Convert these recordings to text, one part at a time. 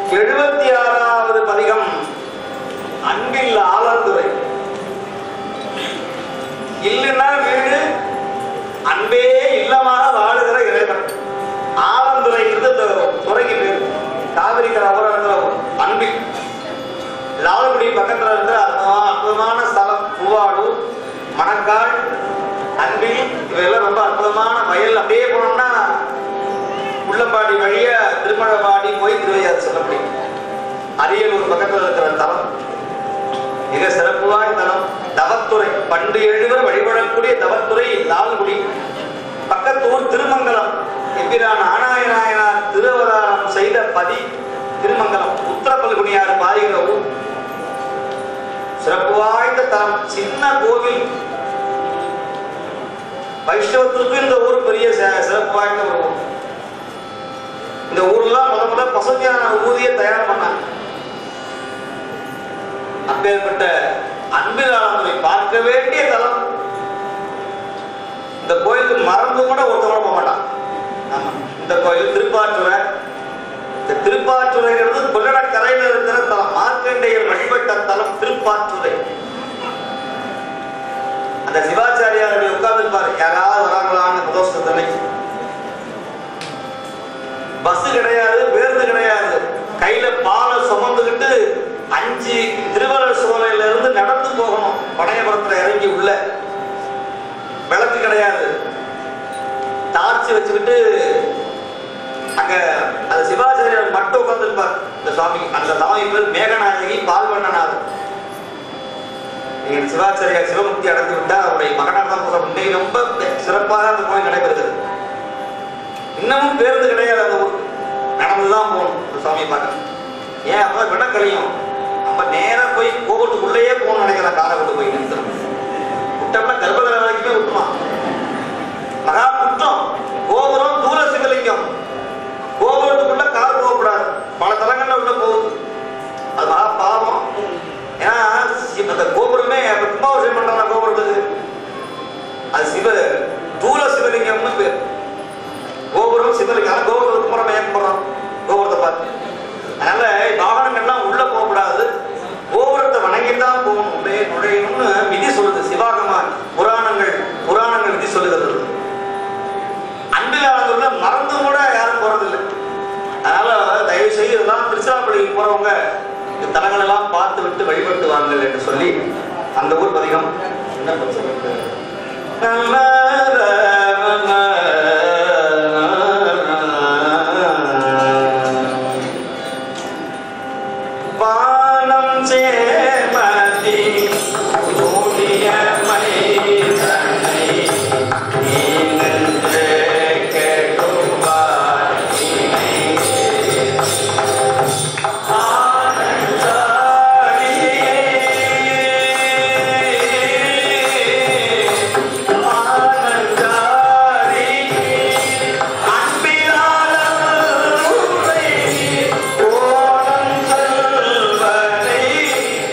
எழுபத்தி ஆறாவது பதிகம் அன்பில் ஆலந்துரை இல்லைன்னா வீடு அன்பே இல்லமாக வாழுகிற இறைவன் ஆலந்துரைங்கிறது இந்த துறைக்கு பேர் காவிரி கரபுரங்கிற அன்பில் லால்குடி பக்கத்துல இருக்கிற அற்புதமா- அற்புதமான ஸ்தலம் பூவாளூர் மணக்கால் அன்பில் இவையெல்லாம் ரொம்ப அற்புதமான வயல் அப்படியே போனோம்னா உள்ளம்பாடி வழியா திருமழபாடி போய் திருவையாறு செல்ல முடியும் அரியலூர் பக்கத்துல இருக்கிற தலம் மிக சிறப்புவாய் தலம் தவத்துறை பண்டு எழுவர் வழிபடக்கூடிய தவத்துறை லால்குடி பக்கத்தூர் திருமங்கலம் எம்பிரான் ஆனாய நாயனார் திருவதாரம் செய்த பதி திருமங்கலம் உத்தரப்பல்குனியார் பாய்கிற ஊர் சிறப்பு வாய்ந்த தலம் சின்ன கோவில் வைஷ்ணவத்திற்கும் இந்த ஊர் பெரிய ச- சிறப்பு வாய்ந்த ஒரு ஊர் இந்த ஊர்லாம் முத முத பசுமையான ஊதிய தயார் பண்ணாங்க அப்பேற்பட்ட அன்பிலாளர்களை பார்க்க வேண்டிய தலம் இந்த கோயிலுக்கு மறந்து கூட ஒருத்தவங்க போக மாட்டான் ஆமா. இந்த கோயில் திருப்பாற்றுறை இந்த திருப்பாற்றுறைங்கிறது கொள்ளடக்கரையில் இருக்கிற தலம் மார்க்கண்டேயர் வழிபட்ட தலம் திருப்பாற்றுறை அந்த சிவாச்சாரியார் அப்படி உட்கார்ந்துருப்பாரு யாராவது வராங்களான்னு பிரதோஷத்தனை பஸ் கிடையாது பேருந்து கிடையாது கையில பாலை சுமந்துக்கிட்டு அஞ்சு திருவள்ளுவர் சோலையில இருந்து நடந்து போகணும் பனையபுரத்துல இறங்கி உள்ள விளக்கு கிடையாது டார்ச் வச்சுக்கிட்டு அங்க அந்த சிவாச்சாரியர் மட்டும் உட்கார்ந்துருப்பார் இந்த சுவாமி அந்த சாமி பேர் மேகநாயகி பால்வண்ணநாதர் நீங்க சிவாச்சாரியார் சிவமுக்தி அடைந்து விட்டா அவருடைய மகனாக கூட இன்னைக்கு ரொம்ப சிறப்பாக அந்த கோயில் நடைபெறுகிறது இன்னமும் பேருந்து கிடையாது அந்த ஊர் நடந்துதான் போகணும் அந்த சுவாமியை பார்க்க ஏன் அப்ப வினக்கலையும் நம்ம நேரா போய் கோபத்துக்குள்ளேயே போகணும்னு நினைக்கிறேன் காரை கொண்டு போய் நிறுத்தணும் விட்டோம்னா கர்ப்பகிரக வரைக்குமே விட்டுமா மகா குற்றம் கோபுரம் தூர சிவலிங்கம் கோபுரத்துக்குள்ள கார் போகக்கூடாது பல தலங்கள்ல உள்ள போகுது அது மகா பாவம் ஏன்னா சி- அந்த கோபுரமே அப்ப கும்பாபிஷேகம் பண்றாங்க கோபுரத்துக்கு அது சிவ தூர சிவலிங்கம்னு பேர் கோபுரம் சிவலிங்கம் ஆனா கோபுரத்துக்கு முறை ஏன் போறோம் கோபுரத்தை பார்த்து அதனால வாகனங்கள்லாம் உள்ள போகக்கூடாது கோபுரத்தை வணங்கித்தான் போகணும் உள்ளே நுழையணும்னு விதி சொல்லுது சிவாகமா புராணங்கள் புராணங்கள் விதி சொல்லுகிறது அன்பிலாளர்கள மறந்து கூட யாரும் போறதில்லை அதனால தயவு செய்து இதெல்லாம் திருச்சிராப்பள்ளிக்கு போறவங்க இந்த தலங்கள் எல்லாம் பார்த்து விட்டு வழிபட்டு வாங்கள் என்று சொல்லி அந்த ஊர் பதிகம் என்ன சொல்றது வானம் சேமதி சூரியமை தன்னை நீங்கென்று கெடுவார் இணை. அன்பிலாளர் உரை ஓடம் செல்வனை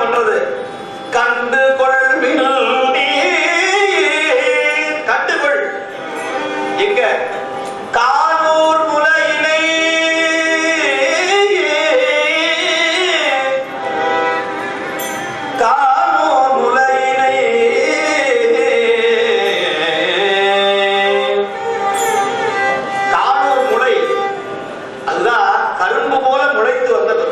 பண்றது கண்டு கொள்வின் கண்டுகொள் எங்க கானூர் முலையினை கானூர் முலையினை கானூர் முளை அதுதான் கரும்பு போல முளைத்து வந்தது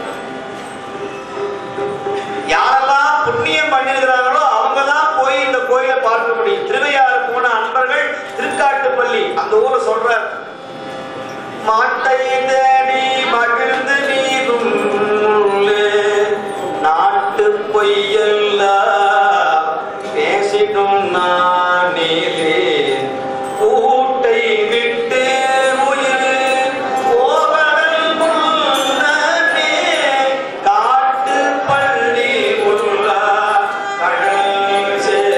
யாரெல்லாம் புண்ணியம் பண்ணிருக்கிறாங்களோ அவங்க தான் போய் இந்த கோயிலை பார்க்க முடியும் திருவையாறு போன அன்பர்கள் திருக்காட்டுப்பள்ளி அந்த ஊரை சொல்றார் மாட்டை தேடி மகிழ்ந்து நீரும் நாட்டு பொய்யெல்லாம் பேசிடும் நானிலே கூட்டை விட்டு உயிர் போவதல் முன்னமே காட்டு பள்ளி உள்ளா கடல்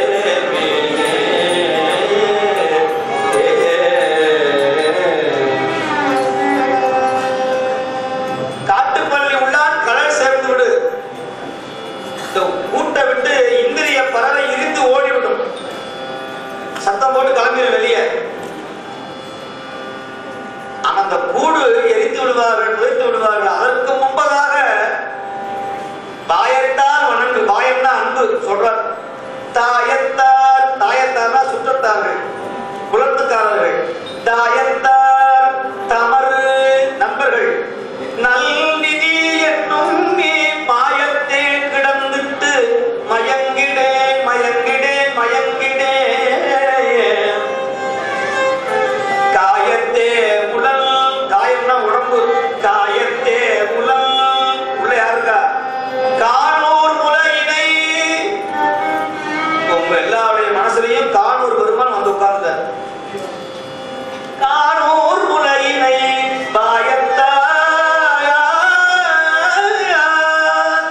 சேர்விலே. காட்டுப்பள்ளி உள்ளான் கடல் சேர்ந்து விடு இந்த கூட்டை விட்டு இந்திரிய பறவை இருந்து ஓடிவிடும் சத்தம் போட்டு கிளம்பிடும் வெளியே ஆனா அந்த கூடு எரித்து விடுவார்கள் புதைத்து விடுவார்கள் அதற்கு முன்பதாக தாயத்தார் வணங்கு தாயம்னா அன்பு சொல்றார் தாயத்தார் தாயத்தார்னா சுற்றத்தார்கள் குலத்துக்காரர்கள் தாயத்தார் தமறு நண்பர்கள் நல்நிதி என்னும் நீ மாயத்தே கிடந்துட்டு மயங்கிடே மயங்கிடே மயங்கிடே காயத்தே உடல் காயம்னா உடம்பு காயத்தே உடல் உள்ள யாருக்கா காணூர் முலையினை உங்க எல்லாருடைய மனசுலயும் காணூர் பெருமான் வந்து உட்கார்ந்த காணூர் முலையினை பாயத்தாயார்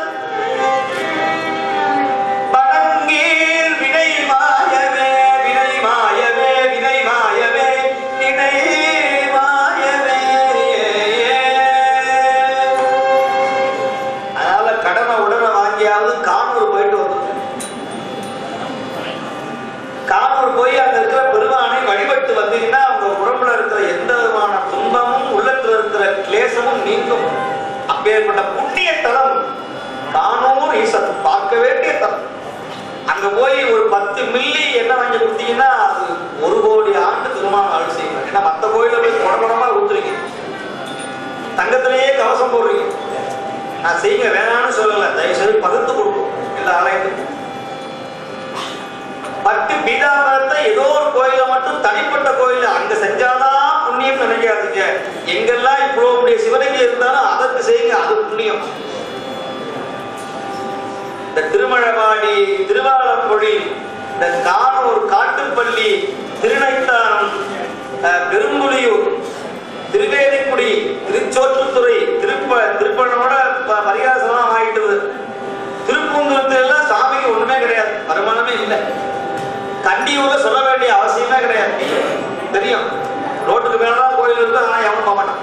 பணங்கீர் வினை மாயவே வினை மாயவே வினை மாயவே வினை மாயவே அதனால கடனை உடனே வாங்கியாவது கானூர் போயிட்டு வந்து கானூர் போய் அங்க இருக்கிற பெருமானை வழிபட்டு வந்தீங்கன்னா உங்க உடம்புல இருக்கிற எந்த விதமான துன்பமும் உள்ளத்துல இருக்கிற கிளேசமும் நீங்கும் அப்பேற்பட்ட புண்ணிய தலம் கானூர் ஈசன் பார்க்க வேண்டிய தலம் அங்க போய் ஒரு பத்து மில்லி எண்ணெய் வாங்கி கொடுத்தீங்கன்னா அது ஒரு கோடி ஆண்டு திருமணம் அருள் செய்யும் ஏன்னா மத்த கோயில போய் குடகுடமா ஊத்துறீங்க தங்கத்திலேயே கவசம் போடுறீங்க நான் செய்யுங்க வேணாம்னு சொல்லல தயவு செய்து பகிர்ந்து கொடுக்கும் எல்லா ஆலயத்துக்கும் பட்டு பீதாபரத்தை ஏதோ ஒரு கோயில மட்டும் தனிப்பட்ட கோயில அங்க செஞ்சாதான் புண்ணியம் நினைக்காதீங்க எங்கெல்லாம் இவ்வளவு பெரிய சிவலிங்கம் இருந்தாலும் அதற்கு செய்யுங்க அது புண்ணியம் இந்த திருமழவாடி திருவாலப்பொழி இந்த கானூர் காட்டுப்பள்ளி திருநைத்தானம் அஹ், பெரும்புலியூர் திருவேதிக்குடி திருச்சோற்றுத்துறை திருப்ப திருப்பனோட ப- பரிகாசமா ஆயிட்டுது திருப்பூந்துரத்துல எல்லாம் சாமிக்கு ஒண்ணுமே கிடையாது வருமானமே இல்லை கண்டியூர்ல சொல்ல வேண்டிய அவசியமே கிடையாது தெரியும் ரோட்டுக்கு மேலதான் கோயில் இருக்கு ஆனா எவனும் போக மாட்டான்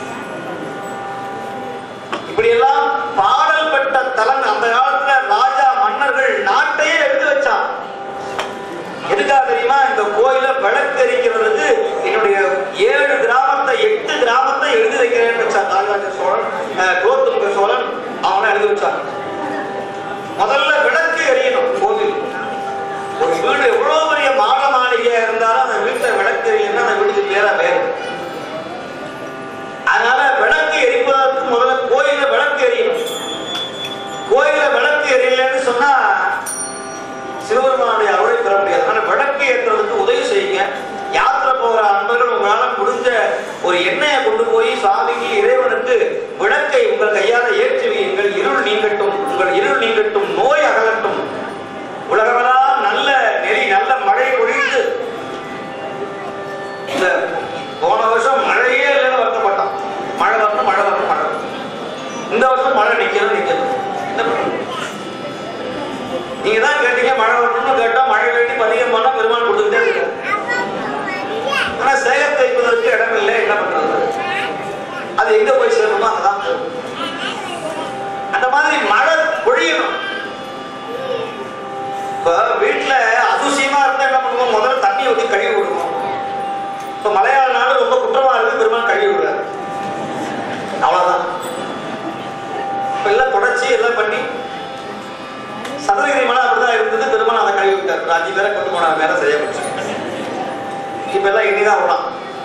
இப்படி எல்லாம் பாடல் பெற்ற தலன் அந்த காலத்துல ராஜா மன்னர்கள் நாட்டையே எடுத்து வச்சான் எதுக்காக தெரியுமா இந்த கோயில விளக்கரிக்கிறதுக்கு என்னுடைய ஏழு கிராமத்தை எட்டு கிராமத்தை எழுதி வைக்கிறேன்னு வச்சான் ராஜராஜ சோழன் அஹ், குலோத்துங்க சோழன் அவனை எழுதி வச்சான் முதல்ல விளக்கு எரியணும் கோவில் ஒரு வீடு எவ்வளவு பெரிய மாட மாளிகையா இருந்தாலும் அந்த வீட்டுல விளக்கு எரியணும்னா அந்த வீட்டுக்கு பேரா பேரு அதனால விளக்கு எரிப்பதற்கு முதல்ல கோயில்ல விளக்கு எரியணும் கோயில்ல விளக்கு எரியலன்னு சொன்னா சிவபெருமானுடைய அருளை பெற முடியாது ஆனா விளக்கு ஏற்றுறதுக்கு உதவி செய்யுங்க யாத்திரை போகிற அன்பர்கள் உங்களால முடிஞ்ச ஒரு எண்ணெயை கொண்டு போய் சுவாமிக்கு இறைவனுக்கு விளக்கை உங்கள் கையால ஏற்றி வையுங்கள் இருள் நீங்கட்டும் உங்கள் இருள் நீங்கட்டும் நோய் அகலட்டும் உலகமெல்லாம் நல்ல நெறி நல்ல மழை பொழிந்து இந்த போன வருஷம் மழையே இல்லைன்னு வருத்தப்பட்டான் மழை வரணும் மழை வரணும் மழை வரணும் இந்த வருஷம் மழை நிக்கணும் நிக்கணும் என்ன பண்றது? நீங்க தான் கேட்டீங்க மழை வரணும்னு கேட்டா மழை வேண்டி பதிகம் பண்ணா பெருமாள் கொடுத்துக்கிட்டே இருக்காரு ஆனா சேகத்தை வைப்பதற்கு இடம் இல்லை என்ன பண்றது அது எங்க போய் சேரணுமோ அதான் போகும். அந்த மாதிரி மழை பொழியணும் இப்போ வீட்டுல அதிசயமா இருந்தா என்ன பண்ணுவோம் முதல்ல தண்ணி ஊற்றி கழுவி விடுவோம் இப்போ மலையாள நாடு ரொம்ப குற்றமா இருக்கு பெருமாள் கழுவி விடுறாரு அவ்வளவுதான் இப்ப எல்லாம் தொடச்சி எல்லாம் பண்ணி சதுரகிரி மலை அப்படிதான் இருந்தது பெருமாள் அதை கழுவி விட்டார் ஒரு அஞ்சு பேரை கொண்டு போனார் மேல சரியா போச்சு இப்ப எல்லாம் இனிதான் விடலாம்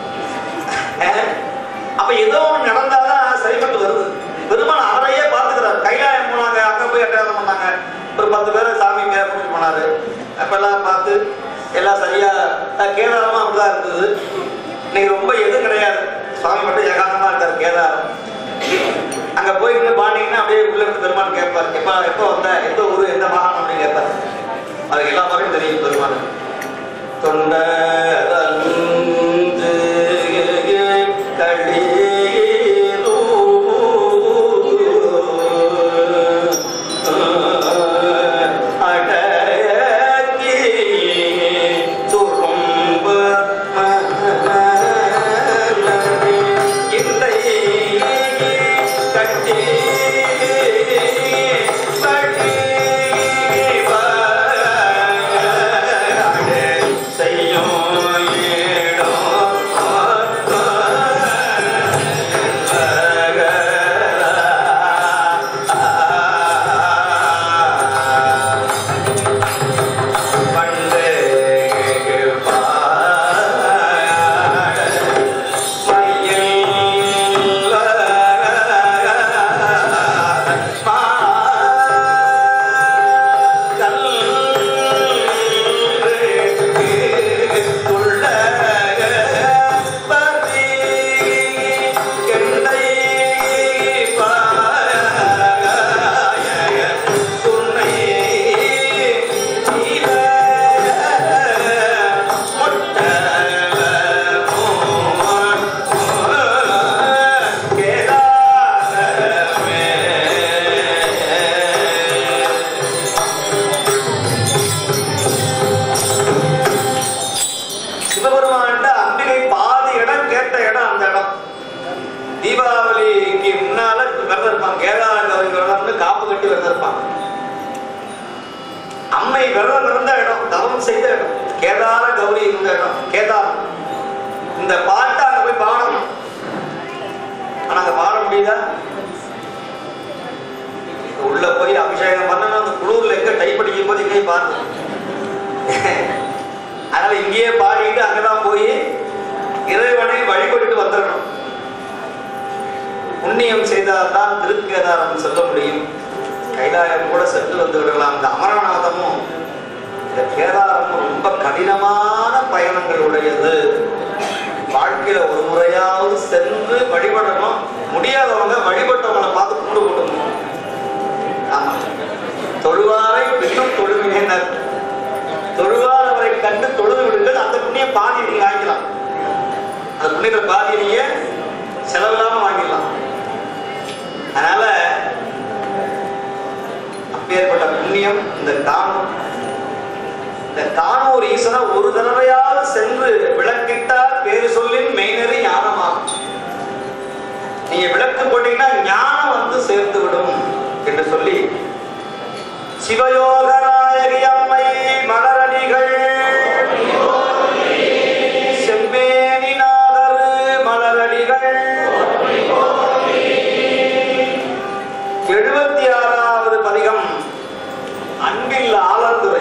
அப்ப ஏதோ ஒண்ணு நடந்தாதான் சரிப்பட்டு வருது பெருமாள் அவரையே பார்த்துக்கிறார் கைலாயம் போனாங்க அங்க போய் அட்டகாரம் பண்ணாங்க ஒரு பத்து பேரை சாமி மேல கூட்டிட்டு போனாரு அப்ப எல்லாம் பார்த்து எல்லாம் சரியா அஹ் கேதாரமா அப்படிதான் இருந்தது இன்னைக்கு ரொம்ப எதுவும் கிடையாது சுவாமி மட்டும் ஏகாந்தமா இருக்காரு கேதாரம் அங்க போய் இருந்து பாண்டிங்கன்னா அப்படியே உள்ள இருந்து பெருமாள் கேட்பார் எப்பா எப்போ வந்த எந்த ஊரு எந்த மாகாணம் அப்படின்னு கேட்பார் அது எல்லா மாதிரியும் தெரியும் பெருமாள் தொண்டந்து அடக்கி துரும்ப இல்லை கட்டி படி செய்யும் பண்டே சிவபெருமான்ட்ட அம்பிகை பாதி இடம் கேட்ட இடம் அந்த இடம் தீபாவளிக்கு முன்னால விரதம் இருப்பாங்க கேதார கௌரி விரதம்னு காப்பு கட்டி விரதம் இருப்பாங்க அம்மை விரதம் இருந்த இடம் தவம் செய்த இடம் கேதார கௌரி இருந்த இடம் கேதாரம் இந்த பாட்டை அங்க போய் பாடணும் ஆனா அங்க பாட முடியுதா உள்ள போய் அபிஷேகம் பண்ணணும் அந்த குளூர்ல எங்க டைப் அடிக்கும் போது எங்கேயும் பாருங்க அதனால இங்கேயே பாடிட்டு அங்கதான் போய் இறைவனை வழிபட்டுட்டு வந்துடணும் புண்ணியம் செய்தால்தான் திருக்கேதாரம் செல்ல முடியும் கைலாயம் கூட சென்று வந்து விடலாம் இந்த அமரநாதமும் இந்த கேதாரமும் ரொம்ப கடினமான பயணங்கள் உடையது வாழ்க்கையில ஒரு முறையாவது சென்று வழிபடணும் முடியாதவங்க வழிபட்டவங்களை பார்த்து கும்பிடு போடணும் ஆமா தொழுவாரை பின்னும் தொழுவினர் தொழுவார் அவரை கண்டு தொழுது விடுங்கள் அந்த புண்ணிய பாதி நீங்க வாங்கிக்கலாம் அந்த புண்ணியத்தை பாதி நீங்க செலவில்லாம வாங்கிடலாம் அதனால அப்பேற்பட்ட புண்ணியம் இந்த காணூர் இந்த காணூர் ஈசனை ஒரு தடவையாவது சென்று விளக்கிட்டால் பேரு சொல்லின் மெய்நெறி ஞானமாகும் நீங்க விளக்கு போட்டீங்கன்னா ஞானம் வந்து சேர்ந்து விடும் என்று சொல்லி சிவயோக நாயகி அம்மை மலரடிகள் செம்பேனிநாதர் மலரடிகள் எழுபத்தி ஆறாவது பதிகம் அன்பில் ஆலந்துரை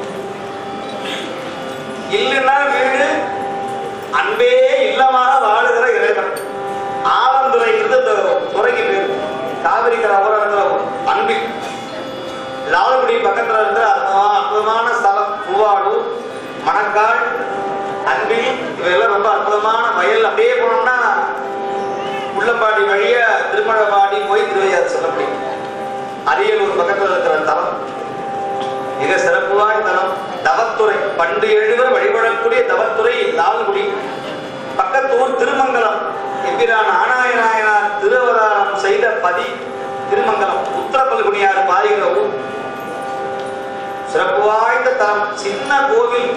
இல்லைன்னா வீடு அன்பே இல்லமாக வாழுகிற இறைவன் ஆலந்துரைங்கிறது இந்த துறைக்கு பேர் காவிரி கரை அபராதத்துல அன்பில் லால்குடி பக்கத்துல இருக்கிற அற்புதமா- அற்புதமான ஸ்தலம் பூவாடு மணக்கால் அன்பில் இவையெல்லாம் ரொம்ப அற்புதமான வயல் அப்படியே போனோம்னா உள்ளம்பாடி வழியா திருமணப்பாடி போய் திருவையாறு செல்ல முடியும் அரியலூர் பக்கத்துல இருக்கிற தலம் மிக சிறப்புவாய் தலம் தவத்துறை பண்டு எழுவர் வழிபடக்கூடிய தவத்துறை லால்குடி பக்கத்தூர் திருமங்கலம் எம்பிரான் ஆனாய நாயனார் திருவதாரம் செய்த பதி திருமங்கலம் உத்தர பல்குனியார் பாரிகிற ஊர் சிறப்பு வாய்ந்த தலம் சின்ன கோவில்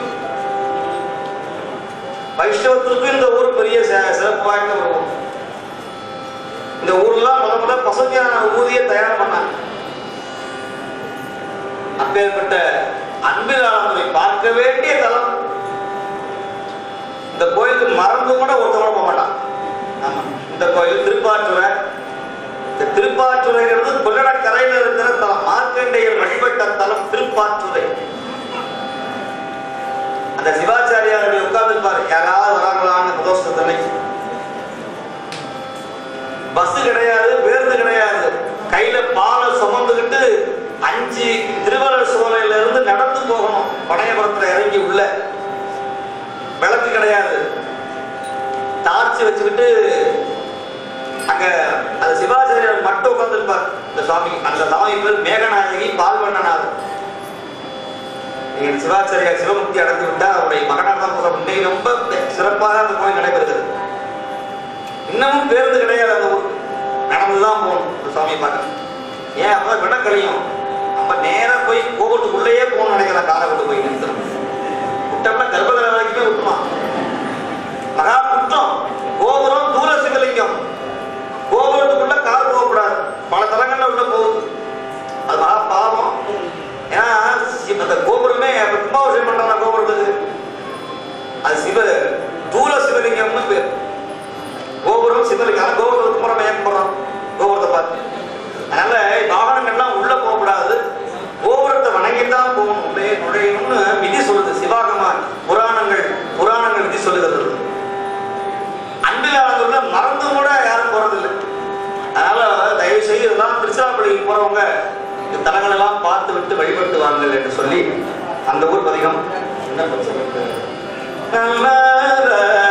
வைஷ்ணவத்திற்கு இந்த ஊர் பெரிய ச- சிறப்பு வாய்ந்த ஒரு ஊர் இந்த ஊர்லாம் முத முத பசுமையான ஊதிய தயார் பண்ணாங்க அப்பேற்பட்ட அன்பிலாளரை பார்க்க வேண்டிய தலம் இந்த கோயிலுக்கு மறந்து கூட ஒருத்தவங்க போக மாட்டான் ஆமா இந்த கோயில் திருப்பாற்றுறை இந்த திருப்பாற்றுறைங்கிறது கொள்ளடக்கரையில் இருக்கிற தலம் மார்க்கண்டேயர் வழிபட்ட தலம் திருப்பாற்றுறை அந்த சிவாச்சாரியார் அப்படி உட்கார்ந்துருப்பாரு யாராவது வராங்களான்னு பிரதோஷத்தனை பஸ் கிடையாது பேருந்து கிடையாது கையில பாலை சுமந்துக்கிட்டு அஞ்சு திருவள்ளுவர் சோலையில இருந்து நடந்து போகணும் பனையபுரத்துல இறங்கி உள்ள விளக்கு கிடையாது டார்ச் வச்சுக்கிட்டு அங்க அந்த சிவாச்சாரியார் மட்டும் உட்கார்ந்துருப்பார் இந்த சுவாமி அந்த சாமி பேர் மேகநாயகி பால்வண்ணநாதர் நீங்கள் சிவாச்சாரியார் சிவமுக்தி அடைந்து விட்டால் அவருடைய மகனார்தான் போகிற முன்னே ரொம்ப சிறப்பாக அந்த கோயில் நடைபெறுகிறது இன்னமும் பேருந்து கிடையாது அந்த ஊர் நடந்துதான் போகணும் அந்த சாமியை பார்க்க ஏன் அப்ப விட கழியும் நம்ம நேரா போய் கோபத்துக்குள்ளேயே போகணும்னு நினைக்கிற காரை கொண்டு போய் நிறுத்தணும் விட்டோம்னா கர்ப்பகர வரைக்குமே விட்டுமா மகா குற்றம் கோபுரம் தூர சிவலிங்கம் கோபுரத்துக்குள்ள கார் போகக்கூடாது பல தலங்கள்ல உள்ள போகுது அது மகா பாவம் ஏன்னா சி- அந்த கோபுரமே இப்ப கும்பாபிஷேகம் பண்றாங்க கோபுரத்துக்கு அது சிவ தூர சிவலிங்கம்னு பேர் கோபுரம் சிவலிங்கம் அதான் கோபுரத்துக்கு கும்பரம் ஏன் போடுறோம் கோபுரத்தை பார்த்து அதனால வாகனங்கள்லாம் உள்ள போகக்கூடாது கோபுரத்தை வணங்கிட்டு தான் போகணும் உள்ளே நுழையணும்னு விதி சொல்லுது சிவாகமா புராணங்கள் புராணங்கள் விதி சொல்லுகிறது அன்பிலாளர்கள்ல மறந்து கூட யாரும் போறதில்லை அதனால தயவு செய்து இதெல்லாம் திருச்சிராப்பள்ளிக்கு போறவங்க இந்த தலங்கள் எல்லாம் பார்த்து விட்டு வழிபட்டு வாங்கள் என்று சொல்லி அந்த ஊர் பதிகம் என்ன சொல்றது? நல்ல